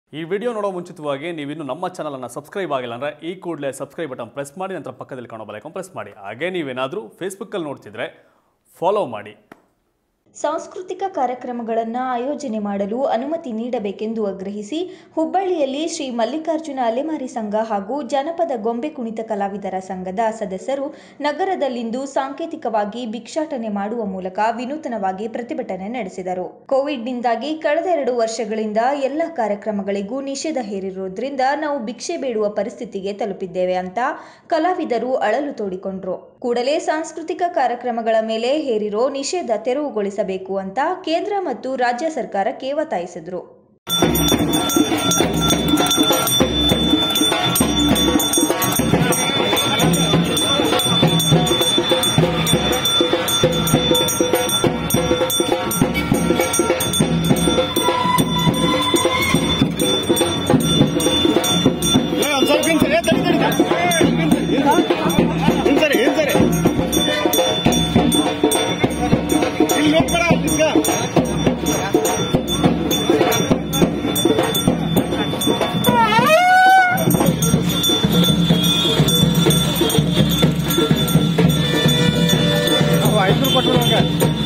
ಈ ವಿಡಿಯೋ ನೋಡೋ ಮುಂಚಿತವಾಗಿ ನೀವಿನ್ನು ನಮ್ಮ ಚಾನಲನ್ನು ಸಬ್ಸ್ಕ್ರೈಬ್ ಆಗಿಲ್ಲ ಅಂದರೆ ಈ ಕೂಡಲೇ ಸಬ್ಸ್ಕ್ರೈಬ್ ಬಟನ್ ಪ್ರೆಸ್ ಮಾಡಿ ನಂತರ ಪಕ್ಕದಲ್ಲಿ ಕಾಣೋ ಬಲೈಕನ್ ಪ್ರೆಸ್ ಮಾಡಿ ಹಾಗೆ ನೀವೇನಾದರೂ ಫೇಸ್ಬುಕ್ಕಲ್ಲಿ ನೋಡ್ತಿದ್ರೆ ಫಾಲೋ ಮಾಡಿ ಸಾಂಸ್ಕೃತಿಕ ಕಾರ್ಯಕ್ರಮಗಳನ್ನು ಆಯೋಜನೆ ಮಾಡಲು ಅನುಮತಿ ನೀಡಬೇಕೆಂದು ಆಗ್ರಹಿಸಿ ಹುಬ್ಬಳ್ಳಿಯಲ್ಲಿ ಶ್ರೀ ಮಲ್ಲಿಕಾರ್ಜುನ ಅಲೆಮಾರಿ ಸಂಘ ಹಾಗೂ ಜನಪದ ಗೊಂಬೆ ಕುಣಿತ ಕಲಾವಿದರ ಸಂಘದ ಸದಸ್ಯರು ನಗರದಲ್ಲಿಂದು ಸಾಂಕೇತಿಕವಾಗಿ ಭಿಕ್ಷಾಟನೆ ಮಾಡುವ ಮೂಲಕ ವಿನೂತನವಾಗಿ ಪ್ರತಿಭಟನೆ ನಡೆಸಿದರು ಕೋವಿಡ್ನಿಂದಾಗಿ ಕಳೆದ ಎರಡು ವರ್ಷಗಳಿಂದ ಎಲ್ಲ ಕಾರ್ಯಕ್ರಮಗಳಿಗೂ ನಿಷೇಧ ಹೇರಿರುವುದರಿಂದ ನಾವು ಭಿಕ್ಷೆ ಬೇಡುವ ಪರಿಸ್ಥಿತಿಗೆ ತಲುಪಿದ್ದೇವೆ ಅಂತ ಕಲಾವಿದರು ಅಳಲು ತೋಡಿಕೊಂಡ್ರು ಕೂಡಲೇ ಸಾಂಸ್ಕೃತಿಕ ಕಾರ್ಯಕ್ರಮಗಳ ಮೇಲೆ ಹೇರಿರೋ ನಿಷೇಧ ತೆರವುಗೊಳಿಸಬೇಕು ಅಂತ ಕೇಂದ್ರ ಮತ್ತು ರಾಜ್ಯ ಸರ್ಕಾರಕ್ಕೆ ಒತ್ತಾಯಿಸಿದ್ರು ಒಂದ್ ಸ್ವಲ್ಪ ಹಿಂಸರಿ ತಡಿ ತಡಿ ಹಿಂಸರಿ ಹಿಂಸರಿ ಇಲ್ಲಿ ಹೋಗ್ಬೇಡ ನಿಂತ್ಕ. ಅವ ಐದ್ನೂರು ಕೊಟ್ಬಿಡು ಹಂಗ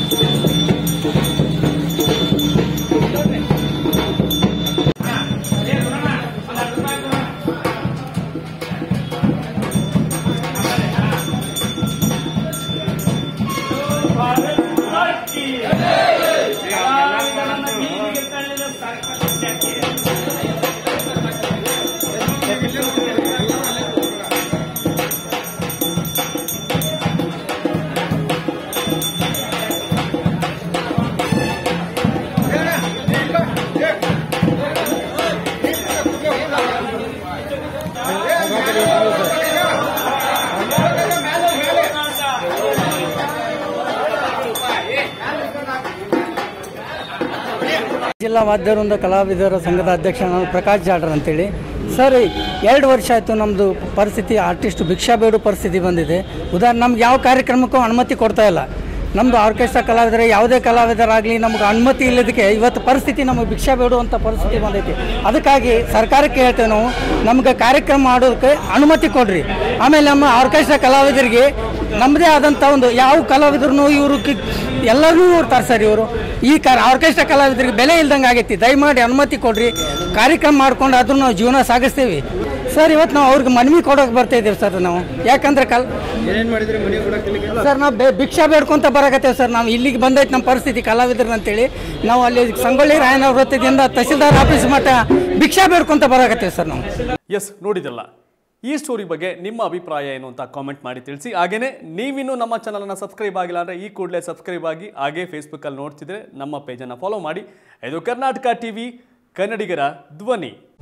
ಜಿಲ್ಲಾ ವಾದ್ಯವೃಂದ ಕಲಾವಿದರ ಸಂಘದ ಅಧ್ಯಕ್ಷ ನಾನು ಪ್ರಕಾಶ್ ಜಾಡ್ರ ಅಂತೇಳಿ ಸರ್ ಎರಡು ವರ್ಷ ಆಯಿತು ನಮ್ಮದು ಪರಿಸ್ಥಿತಿ ಆರ್ಟಿಸ್ಟ್ ಭಿಕ್ಷಾ ಬೇಡು ಪರಿಸ್ಥಿತಿ ಬಂದಿದೆ ಉದಾಹರಣೆ ನಮ್ಗೆ ಯಾವ ಕಾರ್ಯಕ್ರಮಕ್ಕೂ ಅನುಮತಿ ಕೊಡ್ತಾ ಇಲ್ಲ ನಮ್ಮದು ಆರ್ಕೆಸ್ಟ್ರಾ ಕಲಾವಿದರು ಯಾವುದೇ ಕಲಾವಿದರಾಗಲಿ ನಮ್ಗೆ ಅನುಮತಿ ಇಲ್ಲದಕ್ಕೆ ಇವತ್ತು ಪರಿಸ್ಥಿತಿ ನಮಗೆ ಭಿಕ್ಷಾ ಬೇಡುವಂಥ ಪರಿಸ್ಥಿತಿ ಬಂದೈತಿ ಅದಕ್ಕಾಗಿ ಸರ್ಕಾರಕ್ಕೆ ಹೇಳ್ತೇವೆ ನಾವು ನಮ್ಗೆ ಕಾರ್ಯಕ್ರಮ ಮಾಡೋದಕ್ಕೆ ಅನುಮತಿ ಕೊಡ್ರಿ ಆಮೇಲೆ ನಮ್ಮ ಆರ್ಕೆಸ್ಟ್ರಾ ಕಲಾವಿದರಿಗೆ ನಮ್ಮದೇ ಆದಂಥ ಒಂದು ಯಾವ ಕಲಾವಿದ್ರು ಇವರು ಎಲ್ಲರೂ ಇರ್ತಾರೆ ಸರ್ ಇವರು ಈ ಕಾರ ಆರ್ಕೆಸ್ಟ್ರಾ ಕಲಾವಿದರಿಗೆ ಬೆಲೆ ಇಲ್ದಂಗೆ ಆಗೈತಿ ದಯಮಾಡಿ ಅನುಮತಿ ಕೊಡ್ರಿ ಕಾರ್ಯಕ್ರಮ ಮಾಡ್ಕೊಂಡು ಅದನ್ನು ನಾವು ಜೀವನ ಸಾಗಿಸ್ತೀವಿ ಸರ್ ಇವತ್ತು ನಾವು ಅವ್ರಿಗೆ ಮನವಿ ಕೊಡೋಕೆ ಬರ್ತಾ ಇದ್ದೀವಿ ಸರ್ ನಾವು ಯಾಕಂದ್ರೆ ಕಲ್ ಏನೇನ್ ಮಾಡಿದ್ರಿ ಮನೆ ಕೊಡಕ್ಕೆ ಸರ್ ನಾವು ಬೆ- ಭಿಕ್ಷಾ ಬೇಡ್ಕೊಂತ ಬರಕತ್ತೇವೆ ಸರ್ ನಾವು ಇಲ್ಲಿಗೆ ಬಂದೈತೆ ನಮ್ಮ ಪರಿಸ್ಥಿತಿ ಕಲಾವಿದ್ರು ಅಂತೇಳಿ ನಾವು ಅಲ್ಲಿ ಸಂಗೊಳ್ಳಿ ರಾಯನ ವೃತ್ತದಿಂದ ತಹಸೀಲ್ದಾರ್ ಆಫೀಸ್ ಮಟ್ಟ ಭಿಕ್ಷಾ ಬೇಡ್ಕೊಂತ ಬರಕತ್ತೇವೆ ಸರ್ ನಾವು ಎಸ್ ನೋಡಿದ್ರಲ್ಲ ಈ ಸ್ಟೋರಿ ಬಗ್ಗೆ ನಿಮ್ಮ ಅಭಿಪ್ರಾಯ ಏನು ಅಂತ ಕಾಮೆಂಟ್ ಮಾಡಿ ತಿಳಿಸಿ ಹಾಗೇನೇ ನೀವಿನ್ನೂ ನಮ್ಮ ಚಾನಲನ್ನು ಸಬ್ಸ್ಕ್ರೈಬ್ ಆಗಿಲ್ಲ ಅಂದರೆ ಈ ಕೂಡಲೇ ಸಬ್ಸ್ಕ್ರೈಬ್ ಆಗಿ ಹಾಗೇ ಫೇಸ್ಬುಕ್ಕಲ್ಲಿ ನೋಡ್ತಿದ್ರೆ ನಮ್ಮ ಪೇಜನ್ನು ಫಾಲೋ ಮಾಡಿ ಇದು ಕರ್ನಾಟಕ ಟಿವಿ ಕನ್ನಡಿಗರ ಧ್ವನಿ